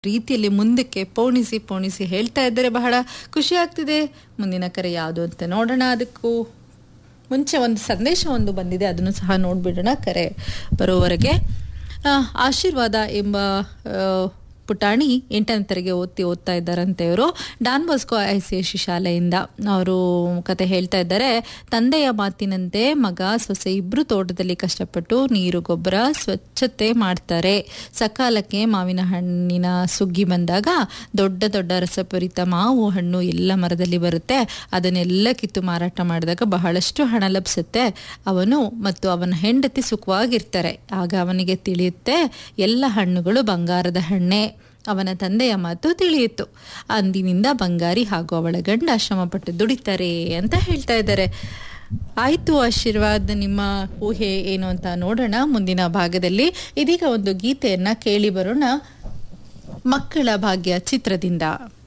ರೀತಿಯಲ್ಲಿ ಮುಂದಕ್ಕೆ ಪೋಣಿಸಿ ಪೋಣಿಸಿ ಹೇಳ್ತಾ ಇದ್ದಾರೆ ಬಹಳ ಖುಷಿ ಆಗ್ತಿದೆ ಮುಂದಿನ ಕರೆ ಯಾವುದು ಅಂತ ನೋಡೋಣ ಅದಕ್ಕೂ ಮುಂಚೆ ಒಂದು ಸಂದೇಶ ಒಂದು ಬಂದಿದೆ ಅದನ್ನು ಸಹ ನೋಡ್ಬಿಡೋಣ ಕರೆ ಬರೋವರೆಗೆ ಆ, ಆಶೀರ್ವಾದ ಎಂಬ ಆ, ಪುಟಾಣಿ ಎಂಟನೇ ತರಗೆ ಓದ್ತಿ ಓದ್ತಾ ಇದ್ದಾರಂತೆ ಇವರು Don Bosco I C S ಶಾಲೆಯಿಂದ ಅವರು ಕತೆ ಹೇಳ್ತಾ ಇದ್ದಾರೆ ತಂದೆಯ ಮಾತಿನಂತೆ ಮಗ ಸೊಸೆ ಇಬ್ರು ತೋಟದಲ್ಲಿ ಕಷ್ಟಪಟ್ಟು ನೀರು ಗೊಬ್ಬರ ಸ್ವಚ್ಛತೆ ಮಾಡ್ತಾರೆ ಸಕಾಲಕ್ಕೆ ಮಾವಿನ ಹಣ್ಣಿನ ಸುಗ್ಗಿ ಬಂದಾಗ ದೊಡ್ಡ ದೊಡ್ಡ ರಸಪೂರಿತ ಮಾವು ಹಣ್ಣು ಎಲ್ಲ ಮರದಲ್ಲಿ ಬರುತ್ತೆ ಅದನ್ನೆಲ್ಲ ಕಿತ್ತು ಮಾರಾಟ ಮಾಡಿದಾಗ ಬಹಳಷ್ಟು ಹಣ ಲಭಿಸುತ್ತೆ ಅವನು ಮತ್ತು ಅವನ ಹೆಂಡತಿ ಸುಖವಾಗಿರ್ತಾರೆ ಆಗ ಅವನಿಗೆ ತಿಳಿಯುತ್ತೆ ಎಲ್ಲ ಹಣ್ಣುಗಳು ಬಂಗಾರದ ಹಣ್ಣೆ ಅವನ ತಂದೆಯ ಮಾತು ತಿಳಿಯಿತು ಅಂದಿನಿಂದ ಬಂಗಾರಿ ಹಾಗೂ ಅವಳ ಗಂಡ ಶ್ರಮಪಟ್ಟು ದುಡಿತಾರೆ ಅಂತ ಹೇಳ್ತಾ ಇದ್ದಾರೆ ಆಯ್ತು ಆಶೀರ್ವಾದ್ ನಿಮ್ಮ ಊಹೆ ಏನು ಅಂತ ನೋಡೋಣ ಮುಂದಿನ ಭಾಗದಲ್ಲಿ ಇದೀಗ ಒಂದು ಗೀತೆಯನ್ನ ಕೇಳಿ ಬರೋಣ ಮಕ್ಕಳ ಭಾಗ್ಯ ಚಿತ್ರದಿಂದ